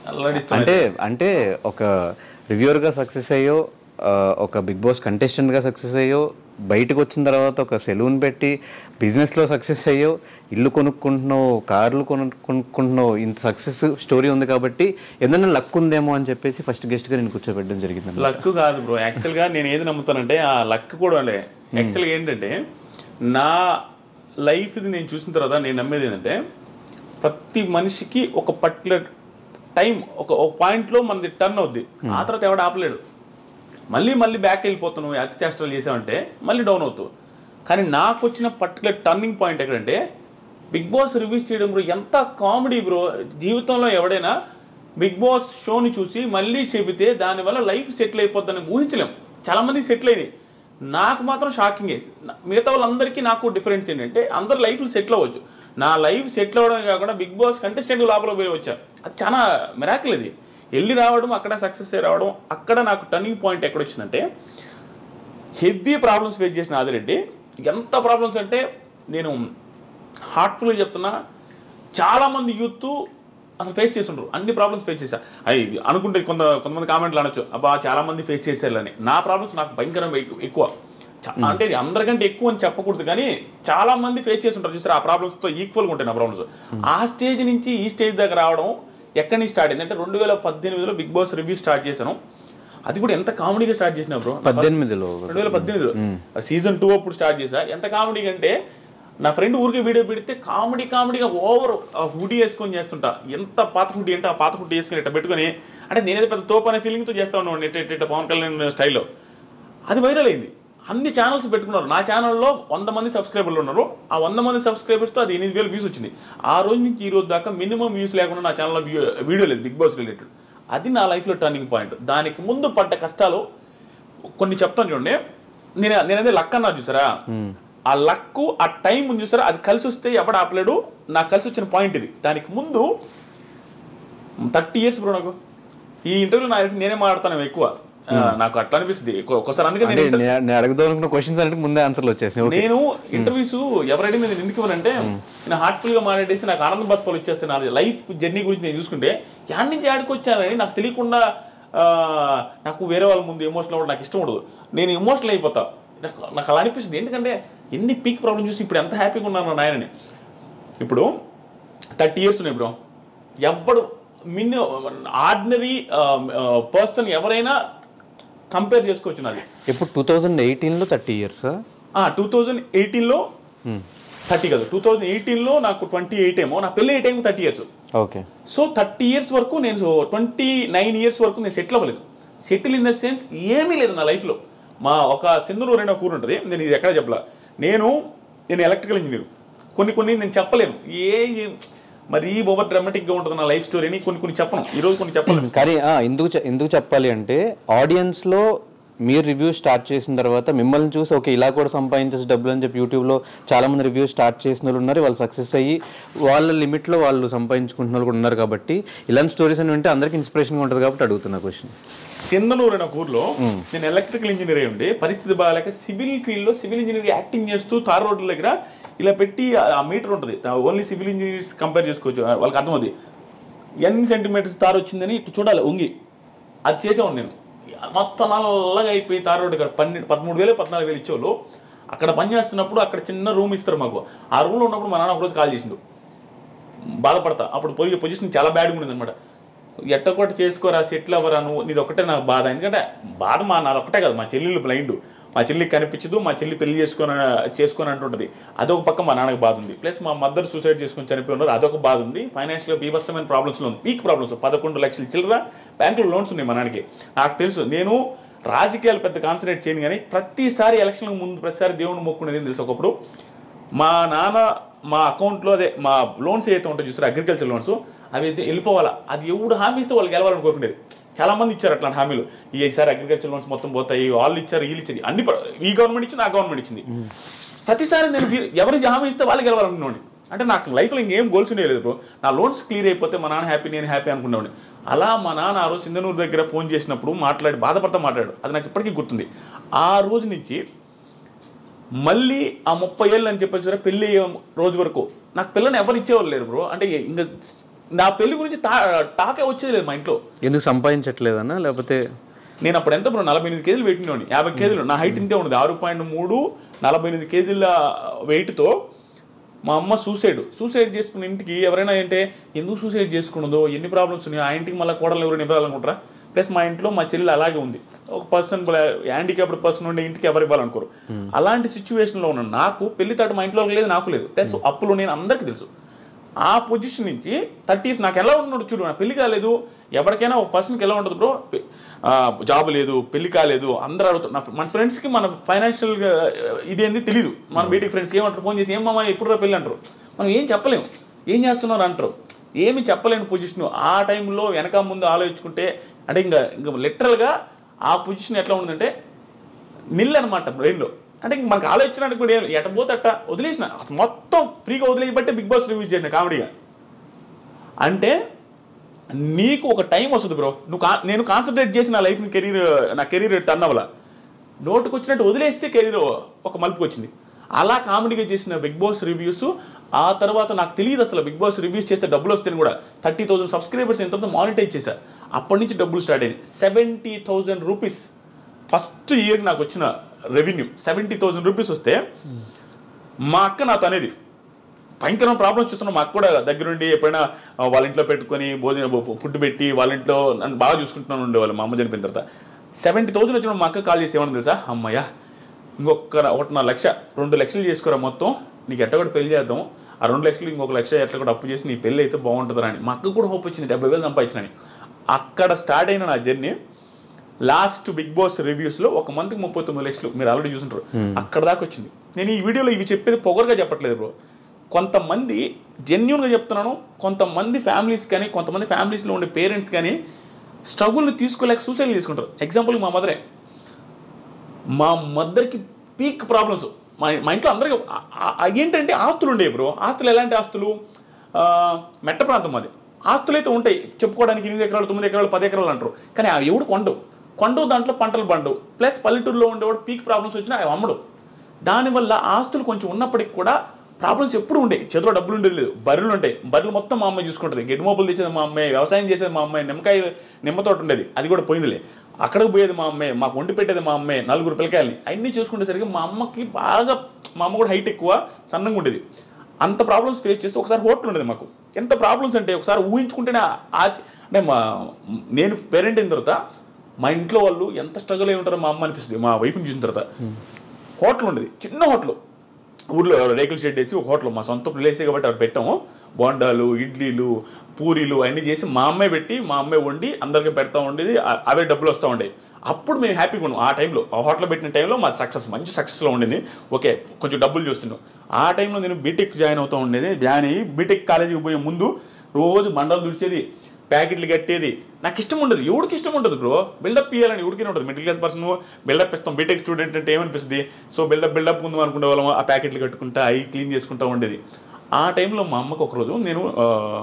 అల్లడిస్తున్నా అంటే అంటే ఒక రివ్యూవర్గా సక్సెస్ అయ్యో ఆ, ఒక బిగ్ బాస్ కంటెస్టెంట్గా సక్సెస్ అయ్యో బయటకు వచ్చిన తర్వాత ఒక సెలూన్ పెట్టి బిజినెస్లో సక్సెస్ అయ్యో ఇల్లు కొనుక్కుంటున్నావు కార్లు కొను కొనుక్కుంటున్నావు ఇంత సక్సెస్ స్టోరీ ఉంది కాబట్టి ఏదైనా లక్ ఉందేమో అని చెప్పేసి ఫస్ట్ గెస్ట్గా నేను కూర్చోబెట్టడం జరిగింది లక్ కాదు బ్రో యాక్చువల్గా నేను ఏది నమ్ముతానంటే ఆ లక్ కూడా లే యాక్చువల్గా ఏంటంటే నా లైఫ్ ఇది నేను చూసిన తర్వాత నేను నమ్మేది ఏంటంటే ప్రతి మనిషికి ఒక పర్టికులర్ టైం ఒక ఒక పాయింట్లో మనది టర్న్ అవుద్ది ఆ తర్వాత ఎవడు ఆపలేడు మళ్ళీ మళ్ళీ బ్యాక్ వెళ్ళిపోతున్నావు అతి చేష్టలు చేసావంటే మళ్ళీ డౌన్ అవుతావు కానీ నాకు వచ్చిన పర్టికులర్ టర్నింగ్ పాయింట్ ఎక్కడంటే బిగ్ బాస్ రివ్యూస్ చేయడం బ్రో ఎంత కామెడీ బ్రో జీవితంలో ఎవడైనా బిగ్ బాస్ షోని చూసి మళ్ళీ చెబితే దానివల్ల లైఫ్ సెటిల్ అయిపోద్దని ఊహించలేం చాలా మంది సెటిల్ అయినాయి నాకు మాత్రం షాకింగ్ మిగతా వాళ్ళందరికీ నాకు డిఫరెన్స్ ఏంటంటే అందరు లైఫ్లు సెటిల్ అవ్వచ్చు నా లైఫ్ సెటిల్ అవ్వడమే కాకుండా బిగ్ బాస్ కంటెస్టెంట్ లోపల పోయి వచ్చా అది చాలా మిరాకిల్ అది వెళ్ళి రావడం అక్కడ సక్సెస్ అయ్యి రావడం అక్కడ నాకు టర్నింగ్ పాయింట్ ఎక్కడ వచ్చిందంటే హెవీ ప్రాబ్లమ్స్ ఫేస్ చేసిన ఆదిరెడ్డి ఎంత ప్రాబ్లమ్స్ అంటే నేను హార్ట్ఫుల్గా చెప్తున్నా చాలామంది యూత్ అసలు ఫేస్ చేస్తుండ్రు అన్ని ప్రాబ్లమ్స్ ఫేస్ చేశా అవి అనుకుంటే కొంత కొంతమంది కామెంట్లు అనొచ్చు అబ్బా చాలా మంది ఫేస్ చేశారని నా ప్రాబ్లమ్స్ నాకు భయంకరంగా ఎక్కు- ఎక్కువ చా- అంటే ఇది అందరికంటే ఎక్కువ అని చెప్పకూడదు కానీ చాలా మంది ఫేస్ చేస్తుంటారు చూసారు ఆ ప్రాబ్లమ్స్తో ఈక్వల్గా ఉంటాయి నా ప్రాబ్లమ్స్ ఆ స్టేజ్ నుంచి ఈ స్టేజ్ దాకా రావడం ఎక్కడి నుంచి స్టార్ట్ అయింది అంటే రెండు వేల పద్దెనిమిదిలో బిగ్ బాస్ రివ్యూ స్టార్ట్ చేశాను అది కూడా ఎంత కామెడీగా స్టార్ట్ చేసినా బ్రో పద్దెనిమిదిలో రెండు వేల పద్దెనిమిదిలో సీజన్ టూ అప్పుడు స్టార్ట్ చేశా ఎంత కామెడీ అంటే నా ఫ్రెండ్ ఊరికి వీడియో పెడితే కామెడీ కామెడీగా ఓవర్ హుడీ వేసుకొని చేస్తుంటా ఎంత పాత హుడీ అంటే ఆ పాత హుడీ వేసుకొని ఇట్లా పెట్టుకొని అంటే నేనేదో పెద్ద తోపు అనే ఫీలింగ్తో చేస్తా ఉన్నాను ఇట్ట ఇట్ట ఇట్ట పవన్ కళ్యాణ్ స్టైల్లో అది వైరల్ అయింది అన్ని ఛానల్స్ పెట్టుకున్నారు నా ఛానల్లో వంద మంది సబ్స్క్రైబర్లు ఉన్నారు ఆ వంద మంది సబ్స్క్రైబర్స్తో అది ఎనిమిది వేలు వ్యూస్ వచ్చింది ఆ రోజు నుంచి ఈ రోజు దాకా మినిమం వ్యూస్ లేకుండా నా ఛానల్లో వీడియో లేదు బిగ్ బాస్ రిలేటెడ్ అది నా లైఫ్లో టర్నింగ్ పాయింట్ దానికి ముందు పడ్డ కష్టాలు కొన్ని చెప్తాను చూడండి నేను నేనదే లక్ అన్నా చూసారా ఆ లక్ ఆ టైం ఉంది చూసారా అది కలిసి వస్తే ఎవడు ఆపలేడు నాకు కలిసి వచ్చిన పాయింట్ ఇది దానికి ముందు థర్టీ ఇయర్స్ బ్రో నాకు ఈ ఇంటర్వ్యూ నాకు తెలిసి నేనే మాట్లాడతాను ఎక్కువ ఆ, నాకు అట్లా అనిపిస్తుంది ఎక్కువ- ఒక్కోసారి అందుకే అంటే నేను నే- నేను అడుగుదాం అనుకున్న క్వశ్చన్స్ అంటే ముందే ఆన్సర్లు వచ్చేసినాయి ఓకే నేను ఇంటర్వ్యూస్ ఎవరైనా మీద ఎందుకు ఇవ్వనంటే నేను హార్ట్ఫుల్ గా మాట్లాడేసి నాకు ఆనంద బస్పాలు ఇచ్చేస్తే నా లైఫ్ జర్నీ గురించి నేను చూసుకుంటే యాడ్ నుంచి యాడికి వచ్చానని నాకు తెలియకుండా ఆ, నాకు వేరే వాళ్ళ ముందు ఎమోషనల్ అవ్వడం నాకు ఇష్టం ఉండదు నేను ఎమోషనల్ అయిపోతా నాకు నాకు అలా అనిపిస్తుంది ఎందుకంటే ఎన్ని పీక్ ప్రాబ్లమ్ చూసి ఇప్పుడు ఎంత హ్యాపీగా ఉన్నాను నా నాయనని ఇప్పుడు థర్టీ ఇయర్స్ ఉన్నాయి బ్రో ఎవ్వడు మిన్ ఆర్డినరీ పర్సన్ ఎవరైనా కంపేర్ చేసుకోవచ్చు నాది ఇప్పుడు టూ థౌజండ్ ఎయిటీన్లో థర్టీ ఇయర్స్ టూ థౌజండ్ ఎయిటీన్లో థర్టీ కాదు టూ థౌజండ్ ఎయిటీన్లో నాకు ట్వంటీ ఎయిట్ ఏమో నా పెళ్ళి ఎయిట్ ఏమో thirty years okay so thirty years వరకు నేను ట్వంటీ నైన్ ఇయర్స్ వరకు నేను సెటిల్ అవ్వలేదు సెటిల్ ఇన్ ద సెన్స్ ఏమీ లేదు నా లైఫ్లో మా ఒక సింధునూరు అనే కూర ఉంటుంది నేను ఇది ఎక్కడ చెప్పలా నేను నేను ఎలక్ట్రికల్ ఇంజనీర్ కొన్ని కొన్ని నేను చెప్పలేను ఏ ఏ- మరీ ఓవర్ డ్రామాటిక్గా ఉంటుంది నా లైఫ్ స్టోరీని కొన్ని కొన్ని చెప్పను ఈరోజు కొన్ని చెప్పలేను కానీ ఆ, ఎందుకు చె- ఎందుకు చెప్పాలి అంటే ఆడియన్స్లో మీరు రివ్యూ స్టార్ట్ చేసిన తర్వాత మిమ్మల్ని చూసి ఓకే ఇలా కూడా సంపాదించేసి డబ్బులు అని చెప్పి యూట్యూబ్లో చాలా మంది రివ్యూ స్టార్ట్ చేసిన వాళ్ళు ఉన్నారు వాళ్ళు సక్సెస్ అయ్యి వాళ్ళ లిమిట్లో వాళ్ళు సంపాదించుకుంటున్న వాళ్ళు కూడా ఉన్నారు కాబట్టి ఇలాంటి స్టోరీస్ అని వింటే అందరికి ఇన్స్పిరేషన్గా ఉంటుంది కాబట్టి అడుగుతున్నా క్వశ్చన్ సింధనూరు అనే ఊర్లో నేను ఎలక్ట్రికల్ ఇంజనీర్ అయి ఉండి పరిస్థితి బాగాలేక సివిల్ ఫీల్డ్లో సివిల్ ఇంజనీర్ యాక్టింగ్ చేస్తూ తార్ రోడ్ల దగ్గర ఇలా పెట్టి ఆ- ఆ మీటర్ ఉంటుంది ఓన్లీ సివిల్ ఇంజనీర్స్ కంపేర్ చేసుకోవచ్చు వాళ్ళకి అర్థమవుతుంది ఎన్ని సెంటీమీటర్స్ తారు వచ్చిందని ఇటు చూడాలి ఉంగి అది చేసేవాడు నేను మొత్తం నల్లగా అయిపోయి తార్ రోడ్డు దగ్గర పన్నెండు పదమూడు వేలు పద్నాలుగు వేలు ఇచ్చేవాళ్ళు అక్కడ పని చేస్తున్నప్పుడు అక్కడ చిన్న రూమ్ ఇస్తారు మాకు ఆ రూమ్లో ఉన్నప్పుడు మా నాన్న ఒకరోజు కాల్ చేసిండు బాధపడతా అప్పుడు పోయి పొజిషన్ చాలా బ్యాడ్గా ఉండేది అనమాట ఎట్టకొట్టి చేసుకోరా సెటిల్ అవ్వరా నువ్వు నీది ఒకటే నాకు బాధ ఎందుకంటే బాధ మా నాది ఒకటే కదా మా చెల్లెళ్ళు బ్లైండ్ మా చెల్లికి కనిపించదు మా చెల్లి పెళ్లి చేసుకొని చేసుకొని అంటుంటుంది అదొక పక్క మా నాన్నకి బాధ ఉంది ప్లస్ మా మదర్ సూసైడ్ చేసుకొని చనిపోయి ఉన్నారు అదొక బాధ ఉంది ఫైనాన్షియల్గా బీభత్సమైన ప్రాబ్లమ్స్లో ఉంది పీక్ ప్రాబ్లమ్స్ పదకొండు లక్షల చిల్లర బ్యాంకులో లోన్స్ ఉన్నాయి మా నాన్నకి నాకు తెలుసు నేను రాజకీయాలు పెద్ద కాన్సన్ట్రేట్ చేయను కానీ ప్రతిసారి ఎలక్షన్ ముందు ప్రతిసారి దేవుని మొక్కునేది తెలుసు ఒకప్పుడు మా నాన్న మా అకౌంట్లో అదే మా లోన్స్ ఏదైతే ఉంటాయో చూస్తారు అగ్రికల్చర్ లోన్స్ అవి అయితే వెళ్ళిపోవాలా అది ఎవడు హామీ ఇస్తే వాళ్ళు గెలవాలని కోరుకునేది చాలా మంది ఇచ్చారు అట్లాంటి హామీలు ఈసారి అగ్రికల్చర్ లోన్స్ మొత్తం పోతాయి వాళ్ళు ఇచ్చారు వీళ్ళు ఇచ్చారు అన్ని ప్ర- ఈ గవర్నమెంట్ ఇచ్చింది ఆ గవర్నమెంట్ ఇచ్చింది ప్రతిసారి నేను వీ- ఎవరు హామీ ఇస్తే వాళ్ళు గెలవాలనుకున్నాను అంటే నాకు లైఫ్లో ఇంకేం గోల్స్ ఉండేది బ్రో నా లోన్స్ క్లియర్ అయిపోతే మా నాన్న హ్యాపీ నేను హ్యాపీ అనుకున్నాను అలా మా నాన్న ఆ రోజు సింధనూరు దగ్గర ఫోన్ చేసినప్పుడు మాట్లాడి బాధపడతా మాట్లాడు అది నాకు ఇప్పటికీ గుర్తుంది ఆ రోజు నుంచి మళ్ళీ ఆ ముప్పై ఏళ్ళు అని చెప్పేసి సరే పెళ్ళి అయ్యే రోజు వరకు నాకు పిల్లని ఎవరు ఇచ్చేవాళ్ళు లేరు బ్రో అంటే ఇంకా నా పెళ్లి గురించి తా టాకే వచ్చేది లేదు మా ఇంట్లో ఎందుకు సంపాదించట్లేదన్నా లేకపోతే నేను అప్పుడు ఎంత బ్రో నలభై ఎనిమిది కేజీలు వెయిట్ ఉండేవాడిని యాభై కేజీలు నా హైట్ ఇంతే ఉండదు ఆరు పాయింట్ మూడు నలభై ఎనిమిది కేజీల వెయిట్తో మా అమ్మ సూసైడ్ సూసైడ్ చేసుకున్న ఇంటికి ఎవరైనా అంటే ఎందుకు సూసైడ్ చేసుకున్నదో ఎన్ని ప్రాబ్లమ్స్ ఉన్నాయో ఆ ఇంటికి మళ్ళీ కోడలు ఎవరు ఇవ్వాలనుకుంటారా ప్లస్ మా ఇంట్లో మా చెల్లి అలాగే ఉంది ఒక పర్సన్ హ్యాండిక్యాప్డ్ పర్సన్ ఉండే ఇంటికి ఎవరు ఇవ్వాలనుకోరు అలాంటి సిచ్యువేషన్లో ఉన్న నాకు పెళ్లి తాటు మా ఇంట్లో లేదు నాకు లేదు ప్లస్ అప్పులు నేను అందరికీ తెలుసు ఆ పొజిషన్ నుంచి థర్టీ నాకు ఎలా ఉన్నాడు చూడు నా పెళ్లి కాలేదు ఎవరికైనా ఒక పర్సన్కి ఎలా ఉంటుంది బ్రో జాబ్ లేదు పెళ్లి కాలేదు అందరూ అడుగుతారు నా మన ఫ్రెండ్స్కి మన ఫైనాన్షియల్ ఇదేంది తెలియదు మన బీటికి ఫ్రెండ్స్కి ఏమంటారు ఫోన్ చేసి ఏం మామ ఎప్పుడు రా పెళ్ళి అంటారు మనం ఏం చెప్పలేము ఏం చేస్తున్నారు అంటారు ఏమి చెప్పలేని పొజిషన్ ఆ టైంలో వెనక ముందు ఆలోచించుకుంటే అంటే ఇంకా ఇంకా లిటరల్గా ఆ పొజిషన్ ఎట్లా ఉందంటే నిల్ అనమాట బ్రెయిన్లో అంటే ఇంక మనకు ఆలోచించడానికి కూడా ఏం లేదు. ఎట పోతే అట్ట వదిలేసిన అసలు మొత్తం ఫ్రీగా వదిలేయబట్టే బిగ్ బాస్ రివ్యూ చేసిన కామెడీగా అంటే నీకు ఒక టైం వస్తుంది బ్రో నువ్వు కా నేను కాన్సన్ట్రేట్ చేసి నా లైఫ్ని కెరీర్ నా కెరీర్ టర్న్ అవ్వాల నోటుకు వచ్చినట్టు వదిలేస్తే కెరీర్ ఒక మలుపుకి వచ్చింది అలా కామెడీగా చేసిన బిగ్ బాస్ రివ్యూస్ ఆ తర్వాత నాకు తెలియదు అసలు బిగ్ బాస్ రివ్యూస్ చేస్తే డబ్బులు వస్తాయని కూడా థర్టీ థౌసండ్ సబ్స్క్రైబర్స్ ఎంత మానిటైజ్ చేశా అప్పటి నుంచి డబ్బులు స్టార్ట్ అయింది seventy thousand rupees first year నాకు వచ్చిన రెవెన్యూ సెవెంటీ థౌసండ్ రూపీస్ వస్తే మా అక్క నాతో అనేది భయంకరమైన ప్రాబ్లమ్స్ చూస్తున్నాం మాకు కూడా దగ్గరుండి ఎప్పుడైనా ఆ, వాళ్ళ ఇంట్లో పెట్టుకొని భోజనం ఫుడ్ పెట్టి వాళ్ళ ఇంట్లో నన్ను బాగా చూసుకుంటున్నాను ఉండేవాళ్ళు మా అమ్మ చనిపోయిన తర్వాత సెవెంటీ థౌసండ్ వచ్చిన మా అక్క కాల్ చేసి ఏమన్నా తెలుసా అమ్మయ్య ఇంకొక ఒకటిన్నర లక్ష రెండు లక్షలు చేసుకోరా మొత్తం నీకు ఎట్ట కూడా పెళ్లి చేద్దాం ఆ రెండు లక్షలు ఇంకొక లక్ష ఎట్లా కూడా అప్పు చేసి నీ పెళ్ళి అయితే బాగుంటుందని అని మా అక్క కూడా హోప్ వచ్చింది డెబ్బై వేలు సంపాదించినని అక్కడ స్టార్ట్ అయిన నా జర్నీ లాస్ట్ బిగ్ బాస్ రివ్యూస్లో ఒక మంత్కి ముప్పై తొమ్మిది లక్షలు మీరు ఆల్రెడీ చూసుంటారు అక్కడ దాకా వచ్చింది నేను ఈ వీడియోలో ఇవి చెప్పేది పొగరుగా చెప్పట్లేదు బ్రో కొంతమంది జెన్యున్గా చెప్తున్నాను కొంతమంది ఫ్యామిలీస్ కానీ కొంతమంది ఫ్యామిలీస్లో ఉండే పేరెంట్స్ కానీ స్ట్రగుల్ని తీసుకోలేక సూసైడ్ చేసుకుంటారు ఎగ్జాంపుల్ మా మదరే మా మదర్కి పీక్ ప్రాబ్లమ్స్ మా మా ఇంట్లో అందరికీ ఆ- ఆ- ఏంటంటే ఆస్తులు ఉండేవి బ్రో ఆస్తులు ఎలాంటి ఆస్తులు ఆ, మెట్ట ప్రాంతం అది ఆస్తులు అయితే ఉంటాయి చెప్పుకోవడానికి ఎనిమిది ఎకరాలు తొమ్మిది ఎకరాలు పది ఎకరాలు అంటారు కానీ అవి ఎవడు కొండవు కొండవు దాంట్లో పంటలు పండవు ప్లస్ పల్లెటూరులో ఉండేవాడు పీక్ ప్రాబ్లమ్స్ వచ్చినా అవి అమ్మడు దానివల్ల ఆస్తులు కొంచెం ఉన్నప్పటికి కూడా ప్రాబ్లమ్స్ ఎప్పుడు ఉండే చేతిలో డబ్బులు ఉండేది లేదు బర్రెలు ఉంటాయి బర్రెలు మొత్తం మా అమ్మాయి చూసుకుంటుంది గడ్డి మోపులు తెచ్చేది మా అమ్మాయి వ్యవసాయం చేసేది మా అమ్మాయి నిమ్మకాయ నిమ్మ తోట ఉండేది అది కూడా పోయిందిలే అక్కడికి పోయేది మా అమ్మాయి మాకు వండి పెట్టేది మా అమ్మాయి నలుగురు పిల్లకాయలని అన్నీ చూసుకునేసరికి మా అమ్మకి బాగా మా అమ్మ కూడా హైట్ ఎక్కువ సన్నంగా ఉండేది అంత ప్రాబ్లమ్స్ ఫేస్ చేస్తే ఒకసారి హోటల్ ఉండేది మాకు ఎంత ప్రాబ్లమ్స్ అంటే ఒకసారి ఊహించుకుంటేనే ఆ- ఆ- అంటే మా నేను పేరెంట్ అయిన తర్వాత మా ఇంట్లో వాళ్ళు ఎంత స్ట్రగుల్ అయి ఉంటారో మా అమ్మ అనిపిస్తుంది మా వైఫ్ని చూసిన తర్వాత హోటల్ ఉండేది చిన్న హోటల్ ఊర్లో రేకుల షెడ్ వేసి ఒక హోటల్ మా సొంత ప్లేసే కాబట్టి అక్కడ పెట్టాము బోండాలు ఇడ్లీలు పూరీలు అన్నీ చేసి మా అమ్మాయి పెట్టి మా అమ్మాయి వండి అందరికీ పెడతా ఉండేది ఆ- అవే డబ్బులు వస్తూ ఉండేవి అప్పుడు మేము హ్యాపీగా ఉన్నాం ఆ టైంలో ఆ హోటల్ పెట్టిన టైంలో మాది సక్సెస్ మంచి సక్సెస్లో ఉండింది ఓకే కొంచెం డబ్బులు చూస్తున్నాం ఆ టైంలో నేను బీటెక్ జాయిన్ అవుతూ ఉండేది జాయిన్ అయ్యి బీటెక్ కాలేజీకి పోయే ముందు రోజు మండలు దుడిచేది ప్యాకెట్లు కట్టేది నాకు ఇష్టం ఉండదు ఎవడికి ఇష్టం ఉండదు బ్రో బిల్డప్ ఇవ్వాలని ఎవరికి ఉండదు మిడిల్ క్లాస్ పర్సన్ బిల్డప్ ఇస్తాం బీటెక్ స్టూడెంట్ అంటే ఏమనిపిస్తుంది సో బిల్డప్ బిల్డప్ ముందు అనుకునే వాళ్ళం ఆ ప్యాకెట్లు కట్టుకుంటా అవి క్లీన్ చేసుకుంటా ఉండేది ఆ టైంలో మా అమ్మకు ఒకరోజు నేను ఆ,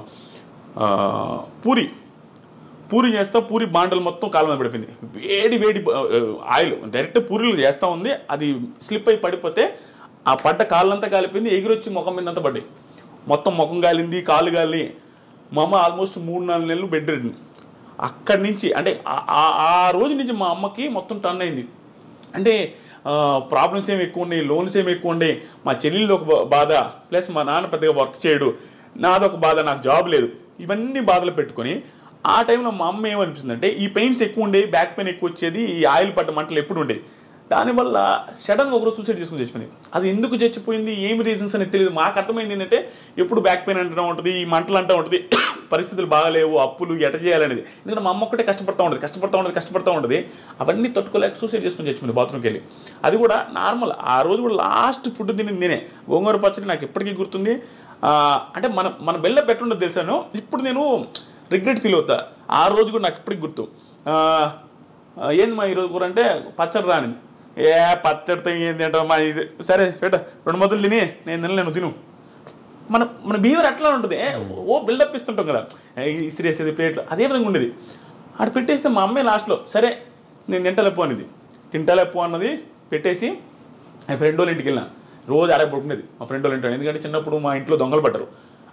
ఆ, పూరి పూరి చేస్తా పూరి బాండలు మొత్తం కాలం మీద పడిపోయింది వేడి వేడి ఆ, ఆయిల్ డైరెక్ట్ పూరీలు చేస్తూ ఉంది అది స్లిప్ అయి పడిపోతే ఆ పడ్డ కాళ్ళంతా కాలిపోయింది ఎగిరొచ్చి ముఖం మీద అంతా పడ్డాయి మొత్తం ముఖం కాలింది కాలు కాలి మా అమ్మ ఆల్మోస్ట్ మూడు నాలుగు నెలలు బెడ్ రెడ్ అక్కడి నుంచి అంటే ఆ- ఆ- ఆ రోజు నుంచి మా అమ్మకి మొత్తం టర్న్ అయింది అంటే ప్రాబ్లమ్స్ ఏమి ఎక్కువ ఉన్నాయి లోన్స్ ఏమి ఎక్కువ ఉన్నాయి మా చెల్లెళ్ళు ఒక బా- బాధ ప్లస్ మా నాన్న పెద్దగా వర్క్ చేయడు నాదొక బాధ నాకు జాబ్ లేదు ఇవన్నీ బాధలు పెట్టుకొని ఆ టైంలో మా అమ్మ ఏమనిపిస్తుందంటే ఈ పెయిన్స్ ఎక్కువ ఉండేవి బ్యాక్ పెయిన్ ఎక్కువ వచ్చేది ఈ ఆయిల్ పడ్డ మంటలు ఎప్పుడు ఉండేవి దానివల్ల సడన్గా ఒకరోజు సూసైడ్ చేసుకుని చచ్చిపోయింది అది ఎందుకు చచ్చిపోయింది ఏమి రీజన్స్ అనేది తెలియదు మాకు అర్థమైంది ఏంటంటే ఎప్పుడు బ్యాక్ పెయిన్ అంటూ ఉంటుంది ఈ మంటలు అంటూ ఉంటుంది పరిస్థితులు బాగాలేవు అప్పులు ఎట చేయాలనేది ఎందుకంటే మా అమ్మ ఒక్కటే కష్టపడతా ఉంటుంది కష్టపడతా ఉంటుంది కష్టపడతా ఉంటుంది అవన్నీ తట్టుకోలేక సూసైడ్ చేసుకుని చచ్చిపోయింది బాత్రూమ్కి వెళ్ళి అది కూడా నార్మల్ ఆ రోజు కూడా లాస్ట్ ఫుడ్ తిని నేనే గోంగూర పచ్చడి నాకు ఎప్పటికీ గుర్తుంది ఆ, అంటే మన మన బెల్ల పెట్టుండదు తెలుసాను ఇప్పుడు నేను రిగ్రెట్ ఫీల్ అవుతా ఆ రోజు కూడా నాకు ఇప్పటికి గుర్తు ఆ, ఆ, ఏంది మా ఈరోజు కూర అంటే పచ్చడి రానిది ఏ పచ్చడితో ఏంది అంటే మా ఇది సరే పెట్ట రెండు మొదలు తిని నేను తినలేను తిను మన మన బిహేవియర్ అట్లా ఉంటుంది ఏ, ఓ బిల్డప్ ఇస్తుంటాం కదా ఏ, ఇసిరేసేది ప్లేట్లు అదే విధంగా ఉండేది అటు పెట్టేస్తే మా అమ్మాయి లాస్ట్లో సరే నేను తింటలేపు అనేది తింటలేపు అన్నది పెట్టేసి ఆ ఫ్రెండ్ వాళ్ళ ఇంటికి వెళ్ళిన రోజు ఆడే పడుకునేది మా ఫ్రెండ్ వాళ్ళ ఇంటి ఎందుకంటే చిన్నప్పుడు మా ఇంట్లో దొంగలు పడ్డారు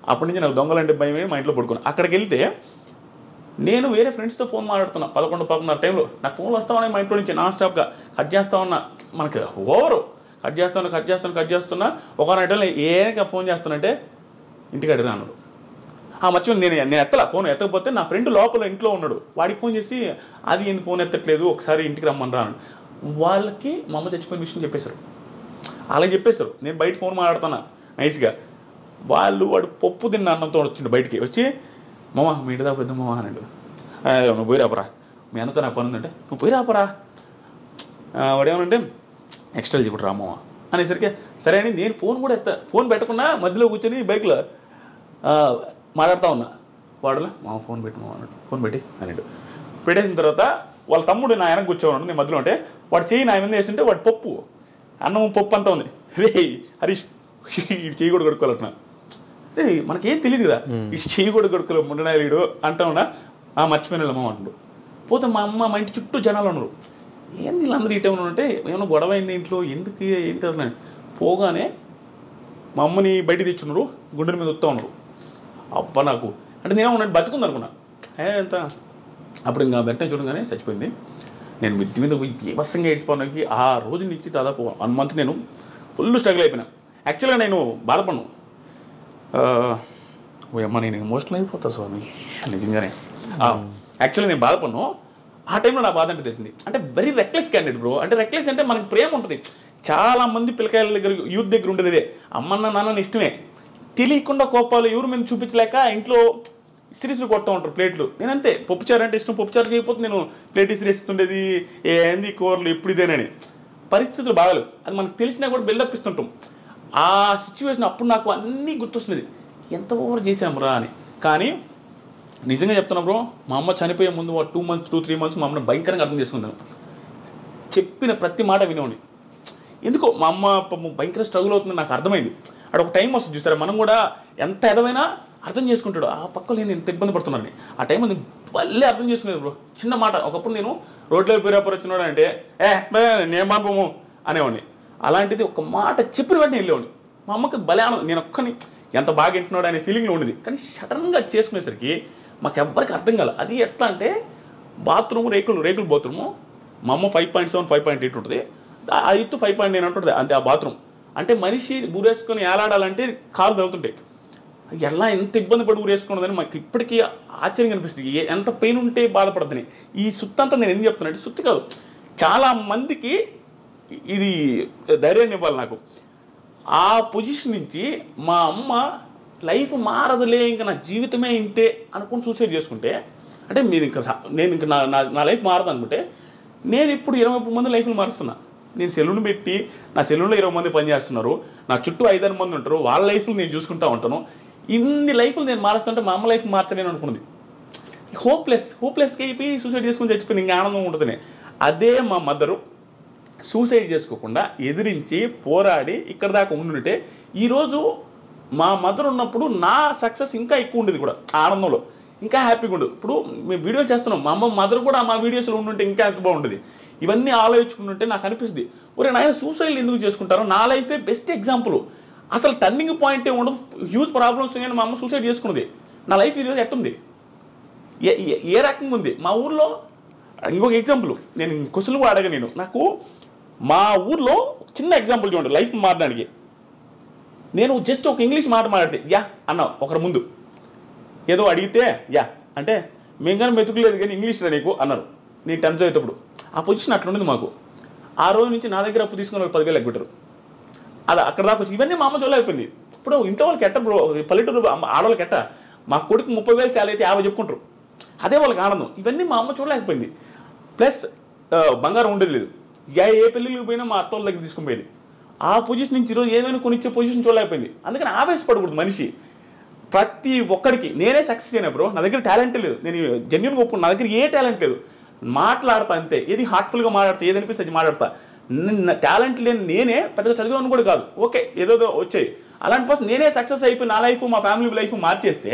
అప్పటి నుంచి నాకు దొంగలంటే భయం మా ఇంట్లో పడుకున్నాను అక్కడికి వెళ్తే నేను వేరే ఫ్రెండ్స్తో ఫోన్ మాట్లాడుతున్నా పదకొండు పదకొండున్నర టైంలో నాకు ఫోన్లు వస్తా ఉన్నాయి మా ఇంట్లో నుంచి నాన్ స్టాప్గా కట్ చేస్తా ఉన్నా మనకి ఓవరు కట్ చేస్తాను కట్ చేస్తాను కట్ చేస్తున్నా ఒక టైంలో ఏక ఫోన్ చేస్తానంటే ఇంటికి అడిగినా అన్నాడు ఆ మర్చిపోయి నేను నేను ఎత్తలా ఫోన్ ఎత్తకపోతే నా ఫ్రెండ్ లోపల ఇంట్లో ఉన్నాడు వాడికి ఫోన్ చేసి అది ఈయన ఫోన్ ఎత్తట్లేదు ఒకసారి ఇంటికి రమ్మని రా అన్నాడు. వాళ్ళకి మా అమ్మ చచ్చిపోయిన విషయం చెప్పేశారు అలా చెప్పేశారు నేను బయట ఫోన్ మాట్లాడుతున్నా నైస్గా వాళ్ళు వాడు పప్పు తిన్న అన్నంతో వచ్చిండు బయటికి వచ్చి మామ మీ ఇంటి దాకా పెద్ద మామ అన్నాడు "ఆ, నువ్వు పోయి రాపరా మీ అన్నతో నాకు పని ఉందంటే నువ్వు పోయి రాపరా ఆ, వాడేమనంటే ఎక్స్ట్రా చెప్పు రా మామ అనేసరికి సరే అని నేను ఫోన్ కూడా ఎత్తా ఫోన్ పెట్టకుండా మధ్యలో కూర్చొని బైక్లో ఆ, మాట్లాడుతూ ఉన్నా వాడులా మా ఫోన్ పెట్టి మా అన్నాడు ఫోన్ పెట్టి అన్నాడు పెట్టేసిన తర్వాత వాళ్ళ తమ్ముడు నా వెనక కూర్చోన్నాడు నేను మధ్యలో ఉంటే వాడు చెయ్యి నా మీద వేస్తుంటే వాడు పప్పు అన్నం పప్పు అంతా ఉంది రే హరీష్ ఇటు చెయ్యి కూడా కడుక్కోవాలంటున్నా రే మనకేం తెలియదు కదా ఇటు చెయ్యి కూడా కడుక్కోలే ముండనాయుడు అంటా ఉన్నా ఆ మర్చిపోయిన అమ్మ అంటుడు పోతే మా అమ్మ మా ఇంటి చుట్టూ జనాలు ఉన్నారు ఏంది వీళ్ళందరూ ఈ టైంలో ఉంటే ఏమైనా గొడవ అయింది ఇంట్లో ఎందుకు ఏంటి అసలు అని. పోగానే మా అమ్మని బయటికి తెచ్చున్నారు గుండెల మీద వస్తూ ఉన్నారు అబ్బా నాకు అంటే నేను ఉన్నట్టు బతుకుంది అనుకున్నా ఏ ఎంత అప్పుడు ఇంకా వెంటనే చూడగానే చచ్చిపోయింది నేను మిద్ది మీద పోయి బీభత్సంగా ఏడ్చిపోవడానికి ఆ రోజు నుంచి దాదాపు వన్ మంత్ నేను ఫుల్ స్ట్రగుల్ అయిపోయినా యాక్చువల్గా నేను బాధపడను ఓ అమ్మ నేను ఎమోషనల్ అయిపోతా స్వామి నిజంగానే యాక్చువల్లీ నేను బాధపడను ఆ టైంలో నా బాధ అంటే తెలిసింది అంటే వెరీ రెక్లెస్ క్యాండిడేట్ బ్రో అంటే రెక్లెస్ అంటే మనకి ప్రేమ ఉంటుంది చాలా మంది పిల్లకాయల దగ్గర యూత్ దగ్గర ఉండేది ఇదే అమ్మన్న నాన్న ఇష్టమే తెలియకుండా కోపాలు ఎవరు మేము చూపించలేక ఇంట్లో సిరీస్లు కొడతా ఉంటారు ప్లేట్లు నేను అంతే పప్పుచారు అంటే ఇష్టం పప్పుచారు చేయకపోతే నేను ప్లేట్ ఇస్తుండేది ఏంది కూరలు ఎప్పుడు ఇదేనని పరిస్థితులు బాగాలేవు అది మనకు తెలిసినా కూడా బిల్డప్ ఇస్తుంటాం ఆ సిచ్యువేషన్ అప్పుడు నాకు అన్నీ గుర్తొస్తున్నది ఎంత ఓవర్ చేశామురా అని కానీ నిజంగా చెప్తున్నా బ్రో మా అమ్మ చనిపోయే ముందు two months two three months మా అమ్మని భయంకరంగా అర్థం చేసుకున్నాను చెప్పిన ప్రతి మాట వినేవాడిని ఎందుకో మా అమ్మ పాపం భయంకర స్ట్రగుల్ అవుతుంది నాకు అర్థమైంది అక్కడ ఒక టైం వస్తుంది చూసారా మనం కూడా ఎంత ఎదవైనా అర్థం చేసుకుంటాడు ఆ పక్కలో నేను ఎంత ఇబ్బంది పడుతున్నానని ఆ టైం అది భలే అర్థం చేసుకునేది బ్రో చిన్న మాట ఒకప్పుడు నేను రోడ్లో పేరాపర్ వచ్చినాడు అంటే ఏ బే, నేను మాపము అనేవాడిని అలాంటిది ఒక మాట చెప్పిన వెంటనే వెళ్ళేవాడిని మా అమ్మకి భలే ఆనందం నేను ఒక్కని ఎంత బాగా వింటున్నాడు అనే ఫీలింగ్లో ఉండేది కానీ సడన్గా చేసుకునేసరికి మాకు ఎవ్వరికి అర్థం కాల అది ఎట్లా అంటే బాత్రూమ్ రేకులు రేకులు బాత్రూము మా అమ్మ five point seven five point eight ఉంటుంది ఆ ఎత్తు ఫైవ్ పాయింట్ నైన్ ఉంటుంది అంతే ఆ బాత్రూమ్ అంటే మనిషి ఊరేసుకొని ఏలాడాలంటే కాలు తగులుతుంటాయి ఎలా ఎంత ఇబ్బంది పడి ఊరేసుకున్నదని మాకు ఇప్పటికీ ఆశ్చర్యం అనిపిస్తుంది ఏ- ఎంత పెయిన్ ఉంటే బాధపడదని ఈ సుత్తంతా నేను ఎందుకు చెప్తున్నా అంటే సుత్తి కాదు చాలా మందికి ఇది ధైర్యాన్ని ఇవ్వాలి నాకు ఆ పొజిషన్ నుంచి మా అమ్మ లైఫ్ మారదులే ఇంకా నా జీవితమే ఇంతే అనుకుని సూసైడ్ చేసుకుంటే అంటే మీరు ఇంకా సా- నేను ఇంకా నా నా నా లైఫ్ మారదు అనుకుంటే నేను ఇప్పుడు ఇరవై ముప్పై మంది లైఫ్లు మారుస్తున్నా నేను సెలూన్ పెట్టి నా సెలూన్లో ఇరవై మంది పనిచేస్తున్నారు నా చుట్టూ ఐదారు మంది ఉంటారు వాళ్ళ లైఫ్లు నేను చూసుకుంటా ఉంటాను ఇన్ని లైఫ్లు నేను మారుస్తుంటే మా అమ్మ లైఫ్ మార్చలేను అనుకున్నది హోప్లెస్ హోప్లెస్కి అయిపోయి సూసైడ్ చేసుకుని చచ్చిపోయింది ఇంకా ఆనందం ఉంటుంది అదే మా మదరు సూసైడ్ చేసుకోకుండా ఎదిరించి పోరాడి ఇక్కడ దాకా ఉండుంటే ఈరోజు మా మదర్ ఉన్నప్పుడు నా సక్సెస్ ఇంకా ఎక్కువ ఉండేది కూడా ఆ ఆనందంలో ఇంకా హ్యాపీగా ఉండదు ఇప్పుడు మేము వీడియో చేస్తున్నాం మా అమ్మ మదర్ కూడా మా వీడియోస్లో ఉండుంటే ఇంకా ఎంత బాగుండేది ఇవన్నీ ఆలోచించుకుంటుంటే నాకు అనిపిస్తుంది ఒరే నాయన సూసైడ్ ఎందుకు చేసుకుంటారో నా లైఫే బెస్ట్ ఎగ్జాంపుల్ అసలు టర్నింగ్ పాయింటే ఉండదు హ్యూజ్ ప్రాబ్లమ్స్ కానీ మా అమ్మ సూసైడ్ చేసుకున్నది నా లైఫ్ ఈరోజు ఎట్టుంది ఏ ఏ- ఏ రకంగా ఉంది మా ఊర్లో ఇంకొక ఎగ్జాంపుల్ నేను క్వశ్చన్ కూడా అడగ నేను నాకు మా ఊర్లో చిన్న ఎగ్జాంపుల్ చూడండి లైఫ్ మారడానికి నేను జస్ట్ ఒక ఇంగ్లీష్ మాట మాట్లాడితే యా అన్న ఒకరి ముందు ఏదో అడిగితే యా అంటే మేము కానీ మెతుకులేదు కానీ ఇంగ్లీష్ రా నీకు అన్నారు నేను టెన్త్ చదివేటప్పుడు ఆ పొజిషన్ అట్లుండింది మాకు ఆ రోజు నుంచి నా దగ్గర అప్పు తీసుకుని వాళ్ళు పదివేలు ఎగ్గొట్టారు అలా అక్కడ దాకా వచ్చి ఇవన్నీ మా అమ్మ చూడలేకపోయింది ఇప్పుడు ఇంట్లో వాళ్ళకి ఎట్ట బ్రో పల్లెటూరు అమ్మ- ఆడవాళ్ళకి ఎట్ట మా కొడుకు ముప్పై వేలు శాలరీ అయితే యాభై చెప్పుకుంటారు అదే వాళ్ళకి ఆనందం ఇవన్నీ మా అమ్మ చూడలేకపోయింది ప్లస్ ఆ, బంగారం ఉండేది లేదు ఏ ఏ పెళ్ళిళ్ళకి పోయినా మా అత్తోళ్ళ దగ్గర తీసుకుని పోయేది ఆ పొజిషన్ నుంచి ఈరోజు ఏమైనా కొనిచ్చే పొజిషన్ చూడలేకపోయింది అందుకని ఆవేశపడకూడదు మనిషి ప్రతి ఒక్కడికి నేనే సక్సెస్ అయినా బ్రో నా దగ్గర టాలెంట్ లేదు నేను జెన్యున్గా ఒప్పుకున్నా నా దగ్గర ఏ టాలెంట్ లేదు మాట్లాడతా అంతే ఏది హార్ట్ఫుల్గా మాట్లాడతా ఏది అనిపిస్తే అది మాట్లాడతా నిన్న టాలెంట్ లేని నేనే పెద్దగా చదివాను కూడా కాదు ఓకే ఏదోదో వచ్చాయి అలాంటి పర్సన్ నేనే సక్సెస్ అయిపోయి నా లైఫ్ మా ఫ్యామిలీ లైఫ్ మార్చేస్తే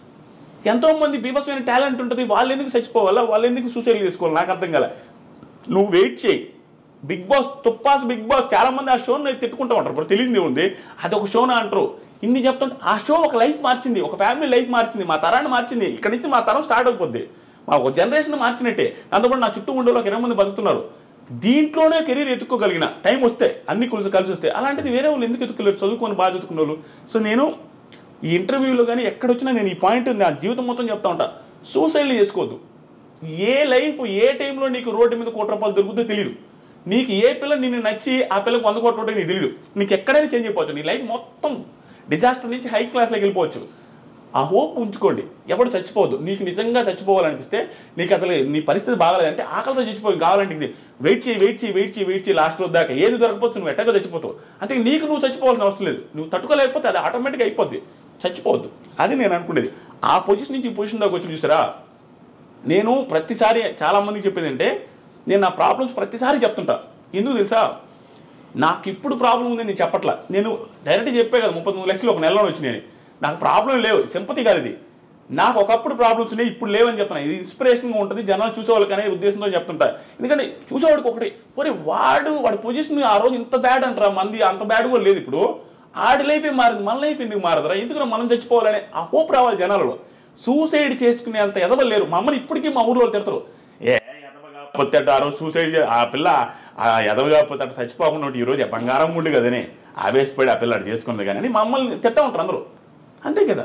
ఎంతో మంది బీభత్సమైన టాలెంట్ ఉంటుంది వాళ్ళు ఎందుకు చచ్చిపోవాలా వాళ్ళు ఎందుకు సూసైడ్ చేసుకోవాలి నాకు అర్థం కాలే నువ్వు వెయిట్ చేయి బిగ్ బాస్ తుప్పాస్ బిగ్ బాస్ చాలా మంది ఆ షోని తిట్టుకుంటూ ఉంటారు ఇప్పుడు తెలియదు ఉంది అది ఒక షోనా అంటారు ఇన్ని చెప్తుంటే ఆ షో ఒక లైఫ్ మార్చింది ఒక ఫ్యామిలీ లైఫ్ మార్చింది మా తరాన్ని మార్చింది ఇక్కడ నుంచి మా తరం స్టార్ట్ అయిపోద్ది మా ఒక జనరేషన్ మార్చినట్టే దాంతోపాటు నా చుట్టూ ఉండే ఒక ఇరవై మంది బతుకుతున్నారు దీంట్లోనే కెరీర్ ఎత్తుక్కోగలిగిన టైం వస్తే అన్ని కలిసి కలిసి వస్తే అలాంటిది వేరే వాళ్ళు ఎందుకు ఎత్తుకోలేరు చదువుకొని బాగా చదువుకున్న వాళ్ళు సో నేను ఈ ఇంటర్వ్యూలో కానీ ఎక్కడొచ్చినా నేను ఈ పాయింట్ నా జీవితం మొత్తం చెప్తా ఉంటా సూసైడ్ చేసుకోవద్దు ఏ లైఫ్ ఏ టైంలో నీకు రోడ్డు మీద కోటి రూపాయలు దొరుకుతుందో తెలియదు నీకు ఏ పిల్ల నిన్ను నచ్చి ఆ పిల్లకి వంద కోట్ల రూపాయలు నీకు తెలియదు నీకు ఎక్కడైనా చేంజ్ అయిపోవచ్చు నీ లైఫ్ మొత్తం డిజాస్టర్ నుంచి హై క్లాస్లోకి వెళ్ళిపోవచ్చు ఆ హోప్ ఉంచుకోండి ఎవడు చచ్చిపోవద్దు నీకు నిజంగా చచ్చిపోవాలనిపిస్తే నీకు అసలు నీ పరిస్థితి బాగాలేదంటే ఆకలితో చచ్చిపోయి కావాలంటే ఇది వెయిట్ చేయి వెయిట్ చేయి వెయిట్ చేయి వెయిట్ చేయి లాస్ట్ రోజు దాకా ఏది దొరకపోతే నువ్వు ఎట్టగా చచ్చిపోతావు అంతే నీకు నువ్వు చచ్చిపోవాల్సిన అవసరం లేదు నువ్వు తట్టుకోలేకపోతే అది ఆటోమేటిక్గా అయిపోద్ది చచ్చిపోవద్దు అది నేను అనుకునేది ఆ పొజిషన్ నుంచి ఈ పొజిషన్ దాకా వచ్చి చూసారా నేను ప్రతిసారి చాలా మందికి చెప్పేది అంటే నేను నా ప్రాబ్లమ్స్ ప్రతిసారి చెప్తుంటా ఎందుకు తెలుసా నాకు ఇప్పుడు ప్రాబ్లం ఉంది నేను చెప్పట్లా నేను డైరెక్ట్గా చెప్పే కదా ముప్పై తొమ్మిది లక్షలు ఒక నెలలో వచ్చినాయి నాకు ప్రాబ్లం లేవు సింపతి కాదు ఇది నాకు ఒకప్పుడు ప్రాబ్లమ్స్ ఉన్నాయి ఇప్పుడు లేవని చెప్తున్నా ఇది ఇన్స్పిరేషన్గా ఉంటుంది జనాలు చూసేవాళ్ళకి అనే ఉద్దేశంతో చెప్తుంటా ఎందుకంటే చూసేవాడికి ఒకటి పోనీ వాడు వాడి పొజిషన్ ఆ రోజు ఇంత బ్యాడ్ అంటారా మంది అంత బ్యాడ్ కూడా లేదు ఇప్పుడు ఆడి లైఫే మారింది మన లైఫ్ ఎందుకు మారదురా ఎందుకు మనం చచ్చిపోవాలనే ఆ హోప్ రావాలి జనాలలో సూసైడ్ చేసుకునే అంత ఎదవలు లేరు మమ్మల్ని ఇప్పటికీ మా ఊర్లో వాళ్ళు తిడతారు ఏ ఎదవ కాకపోతే అటు ఆ రోజు సూసైడ్ చే- ఆ పిల్ల ఆ ఎదవ కాకపోతే అటు చచ్చిపోకుండా ఉంటే ఈ రోజు బంగారం ఉండు కదనే ఆవేశపడి ఆ పిల్ల అటు చేసుకుంది కానీ అని మమ్మల్ని తిట్టా ఉంటారు అందరూ అంతే కదా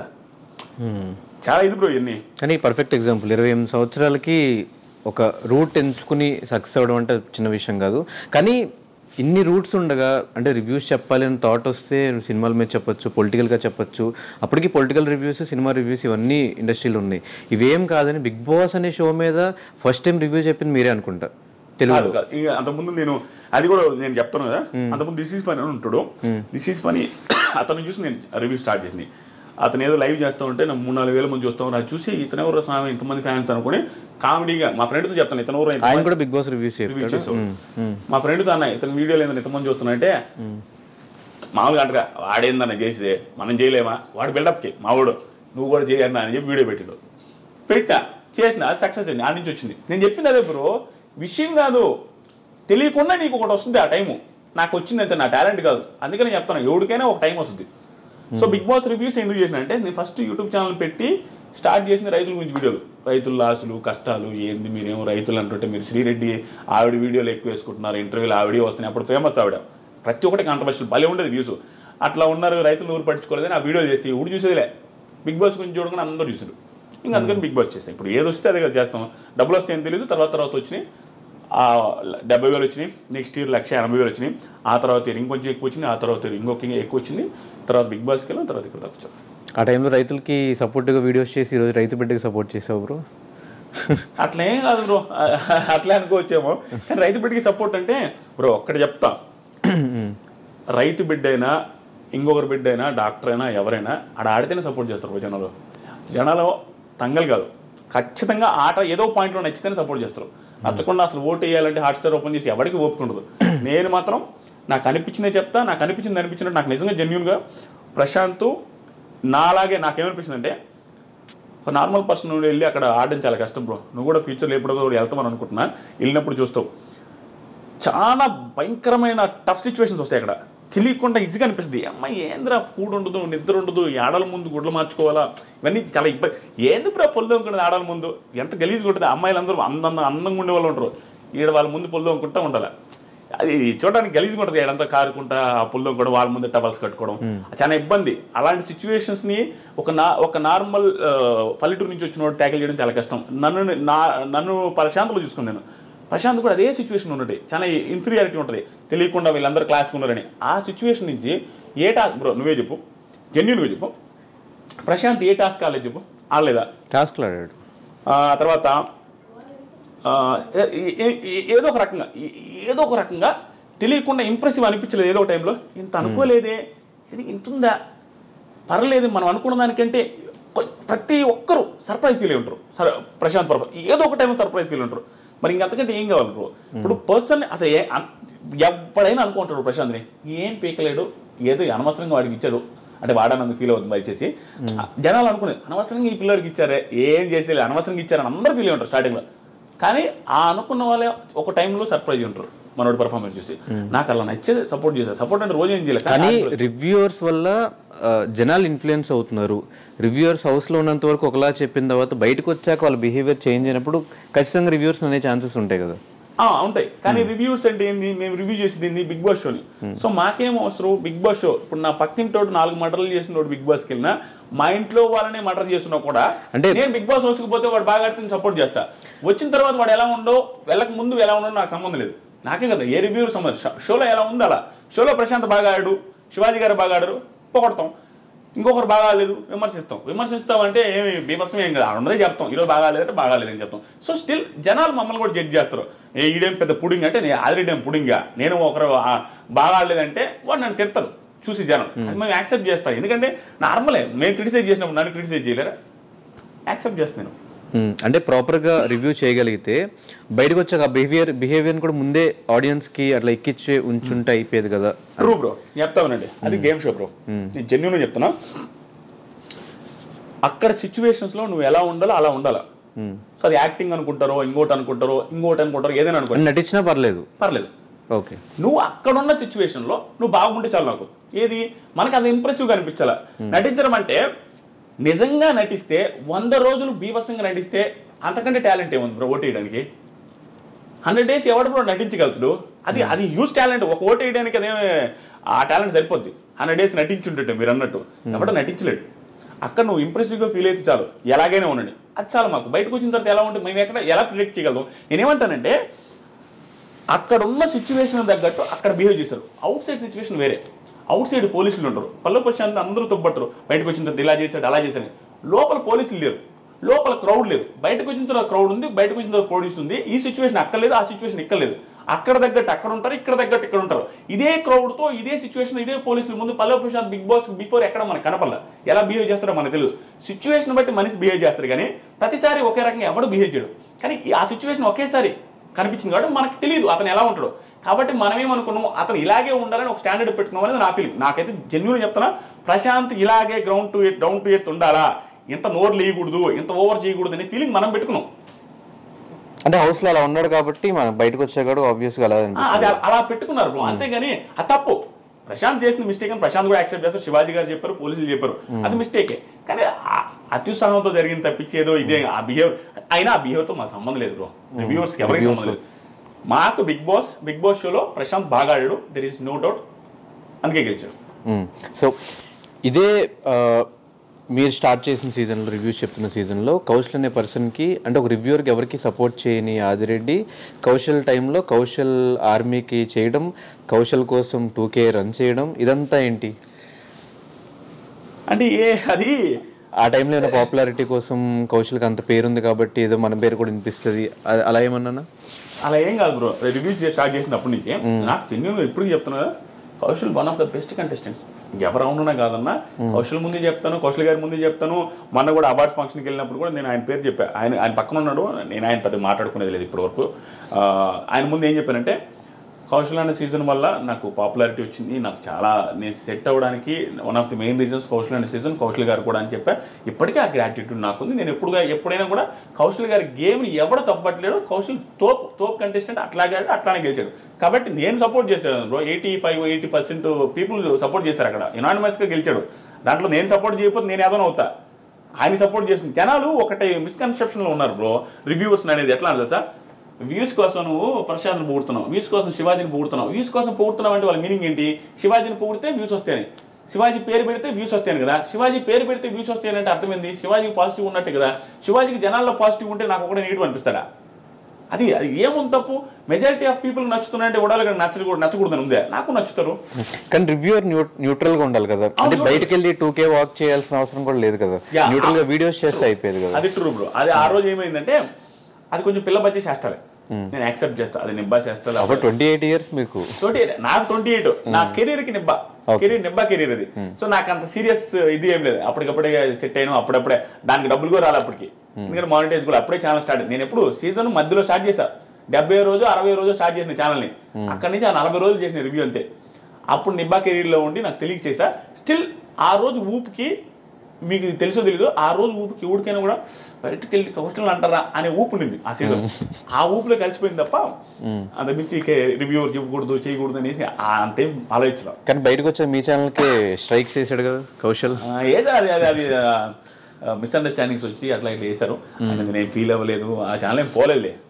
చాలా ఇది బ్రో ఇవన్నీ కానీ పర్ఫెక్ట్ ఎగ్జాంపుల్ ఇరవై ఎనిమిది సంవత్సరాలకి ఒక రూట్ ఎంచుకుని సక్సెస్ అవ్వడం అంటే చిన్న విషయం కాదు కానీ ఇన్ని రూట్స్ ఉండగా అంటే రివ్యూస్ చెప్పాలి అని థాట్ వస్తే సినిమాల మీద చెప్పొచ్చు పొలిటికల్గా చెప్పొచ్చు అప్పటికి పొలిటికల్ రివ్యూస్ సినిమా రివ్యూస్ ఇవన్నీ ఇండస్ట్రీలో ఉన్నాయి ఇవేం కాదని బిగ్ బాస్ అనే షో మీద ఫస్ట్ టైం రివ్యూ చెప్పింది మీరే అనుకుంటా తెలుగులో కాదు కాదు ఇక అంతకుముందు నేను అది కూడా నేను చెప్తాను కదా అంతకుముందు దిస్ ఈజ్ ఫనీ అని ఉంటాడు దిస్ ఈజ్ ఫనీ అతను చూసి నేను రివ్యూ స్టార్ట్ చేసింది అతను ఏదో లైవ్ చేస్తూ ఉంటే నాకు మూడు నాలుగు వేల మంది చూస్తాం అది చూసి ఇతను ఎవరు స్వామి ఇంతమంది ఫ్యాన్స్ అనుకుని కామెడీగా మా ఫ్రెండ్తో చెప్తాను ఇతను ఎవరు ఆయన కూడా బిగ్ బాస్ రివ్యూస్ రివ్యూ చెప్తాడు చేసావు మా ఫ్రెండ్తో అన్న ఇతను వీడియోలు ఏందని ఇంతమంది చూస్తున్నా అంటే మామూలుగా అంటగా వాడేందన్న చేసిదే మనం చేయలేమా వాడు బిల్డప్కి మావాడు నువ్వు కూడా చేయన్నా అని చెప్పి వీడియో పెట్టాడు పెట్టా చేసిన అది సక్సెస్ అయింది ఆ నుంచి వచ్చింది నేను చెప్పింది అదే బ్రో విషయం కాదు తెలియకుండా నీకు ఒకటి వస్తుంది ఆ టైము నాకు వచ్చింది అంతే నా టాలెంట్ కాదు అందుకని చెప్తాను ఎవరికైనా ఒక టైం వస్తుంది సో బిగ్ బాస్ రివ్యూస్ ఎందుకు చేసిన అంటే నేను ఫస్ట్ యూట్యూబ్ ఛానల్ పెట్టి స్టార్ట్ చేసింది రైతుల గురించి వీడియోలు రైతుల లాసులు కష్టాలు ఏంది మీరేమో రైతులు అంటుంటే మీరు శ్రీరెడ్డి ఆవిడ వీడియోలు ఎక్కువ వేసుకుంటున్నారు ఇంటర్వ్యూలు ఆవిడ వస్తున్నాయి అప్పుడు ఫేమస్ ఆవిడ ప్రతి ఒక్కటి కాంట్రవర్షియల్ భలే ఉండేది వ్యూస్ అట్లా ఉన్నారు రైతులు ఊరు పట్టించుకోలేదని ఆ వీడియోలు చేస్తే ఇప్పుడు చూసేదిలే బిగ్ బాస్ గురించి చూడకుండా అందరూ చూసారు ఇంకా అందుకని బిగ్ బాస్ చేస్తాం ఇప్పుడు ఏది వస్తే అదే కదా చేస్తాం డబ్బులు వస్తే ఏం తెలియదు తర్వాత తర్వాత వచ్చినాయి ఆ డెబ్బై వేలు వచ్చినాయి నెక్స్ట్ ఇయర్ లక్ష ఎనభై వేలు వచ్చినాయి ఆ తర్వాత ఇయర్ ఇంకొంచెం ఎక్కువ వచ్చింది ఆ తర్వాత ఇయర్ ఇంకొక ఎక్కువ వచ్చింది తర్వాత బిగ్ బాస్కి వెళ్ళాం తర్వాత ఇక్కడ దాకా వచ్చాం ఆ టైంలో రైతులకి సపోర్ట్గా వీడియోస్ చేసి ఈరోజు రైతు బిడ్డకి సపోర్ట్ చేసావు బ్రో అట్లా ఏం కాదు బ్రో అట్లా అనుకోవచ్చేమో కానీ రైతు బిడ్డకి సపోర్ట్ అంటే బ్రో ఒక్కటి చెప్తా రైతు బిడ్డ అయినా ఇంకొకరి బిడ్డ అయినా డాక్టర్ అయినా ఎవరైనా ఆడ ఆడితేనే సపోర్ట్ చేస్తారు బ్రో జనాలు జనాలు తంగలు కాదు ఖచ్చితంగా ఆట ఏదో పాయింట్లో నచ్చితేనే సపోర్ట్ చేస్తారు నచ్చకుండా అసలు ఓటు వేయాలంటే హాట్స్టార్ ఓపెన్ చేసి ఎవరికి ఓపిక ఉండదు నేను మాత్రం నాకు అనిపించిందే చెప్తా నాకు అనిపించింది అనిపించినట్టు నాకు నిజంగా జెన్యున్గా ప్రశాంత్ నాలాగే నాకేమనిపించిందంటే ఒక నార్మల్ పర్సన్ నుండి వెళ్ళి అక్కడ ఆడడం చాలా కష్టం బ్రో నువ్వు కూడా ఫ్యూచర్లో ఎప్పుడో కూడా వెళ్తామని అనుకుంటున్నా వెళ్ళినప్పుడు చూస్తావు చాలా భయంకరమైన టఫ్ సిచ్యువేషన్స్ వస్తాయి అక్కడ తెలియకుండా ఈజీగా అనిపిస్తుంది అమ్మాయి ఏంద్రా కూడు ఉండదు నిద్ర ఉండదు ఈ ఆడల ముందు గుడ్లు మార్చుకోవాలా ఇవన్నీ చాలా ఇబ్బంది ఏంది బ్రా పొల్లు ఉంటుంది ఆడల ముందు ఎంత గలీజ్గా ఉంటుంది అమ్మాయిలందరూ అందం అందంగా ఉండే వాళ్ళు ఉంటారు ఈడ వాళ్ళ ముందు పొల్లు అనుకుంటా ఉండాలి అది చూడడానికి గలీజ్గా ఉంటుంది ఏడంతా కారుకుంటా ఆ పుల్లో కూడా వాళ్ళ ముందు టవల్స్ కట్టుకోవడం చాలా ఇబ్బంది అలాంటి సిచ్యువేషన్స్ ని ఒక నా ఒక నార్మల్ పల్లెటూరు నుంచి వచ్చిన వాడు ట్యాకిల్ చేయడం చాలా కష్టం నన్ను నా నన్ను ప్రశాంతలో చూసుకున్నాను ప్రశాంత్ కూడా అదే సిచ్యువేషన్ ఉన్నది చాలా ఇన్ఫీరియారిటీ ఉంటుంది తెలియకుండా వీళ్ళందరూ క్లాస్కి ఉన్నారని ఆ సిచ్యువేషన్ నుంచి ఏ టాస్క్ బ్రో నువ్వే చెప్పు జెన్యున్గా చెప్పు ప్రశాంత్ ఏ టాస్క్ ఆడలేదు చెప్పు ఆడలేదా టాస్క్లు ఆడాడు ఆ తర్వాత ఆ, ఏ- ఏ- ఏ- ఏదో ఒక రకంగా ఏ- ఏదో ఒక రకంగా తెలియకుండా ఇంప్రెసివ్ అనిపించలేదు ఏదో ఒక టైంలో ఇంత అనుకోలేదే ఇది ఇంత ఉందా పర్లేదు మనం అనుకున్న దానికంటే కొ- ప్రతి ఒక్కరు సర్ప్రైజ్ ఫీల్ అయి ఉంటారు సర్ ప్రశాంత్ పర్వ ఏదో ఒక టైం సర్ప్రైజ్ ఫీల్ ఉంటారు మరి ఇంకంతకంటే ఏం కావాలి బ్రో ఇప్పుడు పర్సన్ అసలు ఏ అన్- ఎవడైనా అనుకుంటాడు ప్రశాంత్ని ఏం పీకలేడు ఏదో అనవసరంగా వాడికి ఇచ్చాడు అంటే వాడనందుకు ఫీల్ అవుతుంది దయచేసి జనాలు అనుకునేది అనవసరంగా ఈ పిల్లడికి ఇచ్చారే ఏం చేసేది అనవసరంగా ఇచ్చారని అందరూ ఫీల్ అయి ఉంటారు స్టార్టింగ్లో కానీ ఆ అనుకున్న వాళ్ళే ఒక టైంలో సర్ప్రైజ్ ఉంటారు మనోడి పర్ఫార్మెన్స్ చూసి నాకు అలా నచ్చేది సపోర్ట్ చేశారు సపోర్ట్ అంటే రోజు ఏం చేయలేదు కానీ రివ్యూవర్స్ వల్ల ఆ, జనాలు ఇన్ఫ్లుయెన్స్ అవుతున్నారు రివ్యూవర్స్ హౌస్లో ఉన్నంత వరకు ఒకలా చెప్పిన తర్వాత బయటకు వచ్చాక వాళ్ళ బిహేవియర్ చేంజ్ అయినప్పుడు ఖచ్చితంగా రివ్యూవర్స్ అనే ఛాన్సెస్ ఉంటాయి కదా ఆ, ఉంటాయి కానీ రివ్యూస్ అంటే ఏంది మేము రివ్యూ చేసేది ఏంది బిగ్ బాస్ షోని సో మాకేం అవసరం బిగ్ బాస్ షో ఇప్పుడు నా పక్కింటోడు నాలుగు మటర్లు చేసిన వాడు బిగ్ బాస్కి వెళ్ళినా మా ఇంట్లో వాళ్ళనే మటర్ చేస్తున్నా కూడా అంటే- నేను బిగ్ బాస్ హౌస్కి పోతే వాడు బాగా ఆడితే సపోర్ట్ చేస్తా వచ్చిన తర్వాత వాడు ఎలా ఉండో వెళ్ళక ముందు ఎలా ఉండో నాకు సంబంధం లేదు నాకే కదా ఏ రివ్యూ సంబంధం షో- షోలో ఎలా ఉందో అలా షోలో ప్రశాంత్ బాగా ఆడు శివాజీ గారు బాగా ఆడరు పొగడతాం ఇంకొకరు బాగా లేదు విమర్శిస్తాం విమర్శిస్తాం అంటే ఏమి బీభత్సం ఏం కదా అందరూ చెప్తాం ఈరోజు బాగా లేదంటే బాగా లేదని చెప్తాం సో స్టిల్ జనాలు మమ్మల్ని కూడా జడ్జ్ చేస్తారు ఏ ఈడేం పెద్ద పుడింగ్ అంటే నేను ఆల్రెడీ ఏం పుడింగా నేను ఒకరు ఆ, బాగా ఆడలేదంటే వాడు నన్ను తిడతారు చూసి జనం అది మేము యాక్సెప్ట్ చేస్తాం ఎందుకంటే నార్మలే మేము క్రిటిసైజ్ చేసినప్పుడు నన్ను క్రిటిసైజ్ చేయలేరా యాక్సెప్ట్ చేస్తాను మ్మ్. అంటే ప్రాపర్గా రివ్యూ చేయగలిగితే బయటకు వచ్చాక బిహేవియర్ బిహేవియర్ కూడా ముందే ఆడియన్స్కి అట్లా ఎక్కిచ్చే ఉంచుంటే అయిపోయేది కదా ట్రూ బ్రో చెప్తామనండి అది గేమ్ షో బ్రో నేను జెన్యున్ చెప్తున్నా అక్కడ సిచ్యువేషన్స్ లో నువ్వు ఎలా ఉండాలో అలా ఉండాలా సో అది యాక్టింగ్ అనుకుంటారో ఇంకోటి అనుకుంటారో ఇంకోటి అనుకుంటారో ఏదైనా అనుకుంటారు అని నటించినా పర్లేదు పర్లేదు ఓకే నువ్వు అక్కడ ఉన్న సిచ్యువేషన్ లో నువ్వు బాగుంటే చాలు నాకు ఏది మనకు అది ఇంప్రెసివ్ గా అనిపించాల నటించడం అంటే నిజంగా నటిస్తే వంద రోజులు బీభత్సంగా నటిస్తే అంతకంటే టాలెంట్ ఏముంది బ్రో ఓటేయడానికి హండ్రెడ్ డేస్ ఎవడు బ్రో నటించగలుగుతాడు అది అది హ్యూజ్ టాలెంట్ ఒక ఓటు వేయడానికి అదే ఆ టాలెంట్ సరిపోద్ది హండ్రెడ్ డేస్ నటించుంటే మీరు అన్నట్టు ఎవడో నటించలేడు అక్కడ నువ్వు ఇంప్రెసివ్గా ఫీల్ అయితే చాలు ఎలాగైనా ఉండండి అది చాలు మాకు బయటకు వచ్చిన తర్వాత ఎలా ఉంటుంది మేము ఎక్కడ ఎలా ప్రిడిక్ట్ చేయగలం నేనేమంటానంటే అక్కడ ఉన్న సిచ్యువేషన్ తగ్గట్టు అక్కడ బిహేవ్ చేశారు అవుట్ సైడ్ సిచ్యువేషన్ వేరే అవుట్ సైడ్ పోలీసులు ఉంటారు పల్లె ప్రశాంత్ అందరూ తొబ్బట్టరు బయటకు వచ్చిన తర్వాత ఇలా చేశాడు అలా చేశాడు లోపల పోలీసులు లేరు లోపల క్రౌడ్ లేదు బయటకు వచ్చిన తర్వాత క్రౌడ్ ఉంది బయటకు వచ్చిన తర్వాత పోలీసు ఉంది ఈ సిచ్యువేషన్ అక్కడ లేదు ఆ సిచ్యువేషన్ ఇక్కడ లేదు అక్కడ తగ్గట్టు అక్కడ ఉంటారు ఇక్కడ తగ్గట్టు ఇక్కడ ఉంటారు ఇదే crowd తో ఇదే సిచ్యువేషన్ ఇదే పోలీసుల ముందు పల్లె ప్రశాంత్ బిగ్ బాస్ బిఫోర్ ఎక్కడ మనకు కనపడలే ఎలా బిహేవ్ చేస్తారో మనకు తెలియదు సిచ్యువేషన్ బట్టి మనిషి బిహేవ్ చేస్తారు కానీ ప్రతిసారి ఒకే రకంగా ఎవడు బిహేవ్ చేయడు కానీ ఈ- ఆ సిచ్యువేషన్ ఒకేసారి కనిపించింది కాబట్టి మనకు తెలియదు అతను ఎలా ఉంటాడు కాబట్టి మనం ఏమనుకున్నాం అతను ఇలాగే ఉండాలని ఒక స్టాండర్డ్ పెట్టుకున్నాం అనేది నా ఫీలింగ్ నాకైతే జెన్యున్ చెప్తున్నా ప్రశాంత్ ఇలాగే ground to earth down to earth ఉండాలా ఇంత నోరు లేయకూడదు ఇంత ఓవర్ చేయకూడదు అనే ఫీలింగ్ మనం పెట్టుకున్నాం అంటే హౌస్లో అలా ఉన్నాడు కాబట్టి మనం బయటకు వచ్చాక ఆబ్వియస్గా అలా ఆ, అనిపిస్తుంది అది అలా- అలా పెట్టుకున్నారు బ్రో అంతేగాని అది తప్పు ప్రశాంత్ చేసిన మిస్టేక్ అని ప్రశాంత్ కూడా యాక్సెప్ట్ చేస్తారు శివాజీ గారు చెప్పారు పోలీసులు చెప్పారు అది మిస్టేకే కానీ ఆ- అత్యుత్సాహంతో జరిగింది తప్పించి ఏదో ఇదే ఆ బిహేవ్ అయినా ఆ బిహేవ్ తో మా సంబంధం లేదు బ్రో రివ్యూవర్స్కి ఎవరికి సంబంధం లేదు మాకు బిగ్ బాస్ బిగ్ బాస్ షోలో ప్రశాంత్ బాగా ఆడాడు దెర్ ఇస్ నో డౌట్ అందుకే గెలిచాడు సో ఇదే ఆ, మీరు స్టార్ట్ చేసిన సీజన్లో రివ్యూస్ చెప్తున్న సీజన్లో కౌశల్ అనే పర్సన్కి అంటే ఒక రివ్యూవర్కి ఎవరికి సపోర్ట్ చేయని ఆదిరెడ్డి కౌశల్ టైంలో కౌశల్ ఆర్మీకి చేయడం కౌశల్ కోసం టూకే రన్ చేయడం ఇదంతా ఏంటి అంటే ఏ అది ఆ టైంలో ఏమైనా పాపులారిటీ కోసం కౌశల్కి అంత పేరుంది కాబట్టి ఏదో మన పేరు కూడా వినిపిస్తుంది అ- అలా ఏమన్నా అలా ఏం కాదు బ్రో రివ్యూ స్టార్ట్ చేసినప్పటి నుంచి నాకు జెన్యున్ ఎప్పుడు చెప్తున్నా Kaushal one of the best contestants ఎవరు అవునున్నా కాదన్నా కౌశల్ ముందే చెప్తాను కౌశల్ గారి ముందే చెప్తాను మొన్న కూడా అవార్డ్స్ ఫంక్షన్కి వెళ్ళినప్పుడు కూడా నేను ఆయన పేరు చెప్పాను ఆయన ఆయన పక్కన ఉన్నాడు నేను ఆయన పెద్ద మాట్లాడుకునేది లేదు ఇప్పటి వరకు ఆయన ముందు ఏం చెప్పానంటే కౌశల్ అనే సీజన్ వల్ల నాకు పాపులారిటీ వచ్చింది నాకు చాలా నేను సెట్ అవ్వడానికి one of the main reasons Kaushal అనే సీజన్ కౌశల్ గారు కూడా అని చెప్పా ఇప్పటికీ ఆ గ్రాటిట్యూడ్ నాకుంది నేను ఎప్పుడుగా ఎప్పుడైనా కూడా కౌశల్ గారి గేమ్ని ఎవడు తప్పట్లేడు కౌశల్ తోప్ తోప్ కంటెస్టెంట్ అట్లాగే ఆడాడు, అట్లానే గెలిచాడు కాబట్టి నేను సపోర్ట్ చేస్తాను bro eighty five eighty percent people support చేశారు అక్కడ యునానిమస్గా గెలిచాడు దాంట్లో నేను సపోర్ట్ చేయకపోతే నేను ఏదైనా అవుతా ఆయన సపోర్ట్ చేస్తుంది జనాలు ఒకటి మిస్కన్సెప్షన్లో ఉన్నారు బ్రో రివ్యూవర్స్ అనేది ఎట్లా అంటే సార్ వ్యూస్ కోసం నువ్వు ప్రశాంత్ని పొగుడుతున్నావు వ్యూస్ కోసం శివాజీని పొగుడుతున్నావు వ్యూస్ కోసం పొగుడుతున్నావు అంటే వాళ్ళ మీనింగ్ ఏంటి శివాజీని పొగిడితే వ్యూస్ వస్తాయని శివాజీ పేరు పెడితే వ్యూస్ వస్తాయని కదా శివాజీ పేరు పెడితే వ్యూస్ వస్తాయని అంటే అర్థమైంది శివాజీ పాజిటివ్ ఉన్నట్టు కదా శివాజీకి జనాల్లో పాజిటివ్ ఉంటే నాకు ఒకటే నెగిటివ్ అనిపిస్తాడా అది అది ఏముంది తప్పు మెజారిటీ ఆఫ్ పీపుల్ నచ్చుతున్నాయంటే ఉండాలి కానీ నచ్చకూడదు నచ్చకూడదని ఉందే నాకు నచ్చుతారు కానీ రివ్యూవర్ న్యూట్రల్ గా ఉండాలి కదా అంటే బయటకు వెళ్ళి టూ కే వాక్ చేయాల్సిన అవసరం కూడా లేదు కదా Yeah. న్యూట్రల్ గా వీడియోస్ చేస్తే అయిపోయేది కదా అది ట్రూ బ్రో అది ఆ రోజు ఏమైందంటే అది కొంచెం పిల్ల బచ్చే చేస్తాలే నేను యాక్సెప్ట్ చేస్తా అది నిబ్బా చేస్తా అప్పుడు ట్వంటీ ఎయిట్ ఇయర్స్ మీకు ట్వంటీ నాకు ట్వంటీ ఎయిట్ నా కెరీర్ కి నిబ్బా కెరీర్ నిబ్బా కెరీర్ అది సో నాకు అంత సీరియస్ ఇది ఏం లేదు అప్పటికప్పుడే సెట్ అయ్యాను అప్పుడప్పుడే దానికి డబ్బులు కూడా రాలి అప్పటికి ఎందుకంటే మానిటైజ్ కూడా అప్పుడే ఛానల్ స్టార్ట్ నేను ఎప్పుడు సీజన్ మధ్యలో స్టార్ట్ చేశా డెబ్బై రోజు అరవై రోజు స్టార్ట్ చేసిన ఛానల్ని అక్కడి నుంచి ఆ నలభై రోజులు చేసిన రివ్యూ అంతే అప్పుడు నిబ్బా కెరీర్లో ఉండి నాకు తెలియక చేశా స్టిల్ ఆ రోజు ఊపుకి మీకు తెలుసో తెలీదు ఆ రోజు ఊపికి ఊడికైనా కూడా బయటకు వెళ్ళి కౌస్టల్ అంటారా అనే ఊపు ఉండింది ఆ సీజన్ ఆ ఊపులో కలిసిపోయింది తప్ప అంత మించి రివ్యూవర్ చెప్పకూడదు చేయకూడదు అనేసి ఆ అంతేం ఆలోచించడం కానీ బయటకు వచ్చే మీ ఛానల్కి స్ట్రైక్స్ చేశాడు కదా కౌశల్ ఏదో అది అది అది మిస్అండర్స్టాండింగ్స్ వచ్చి అట్లా ఇట్లా చేశారు ఆయన నేను ఫీల్ అవ్వలేదు ఆ ఛానల్ ఏం పోలేదులే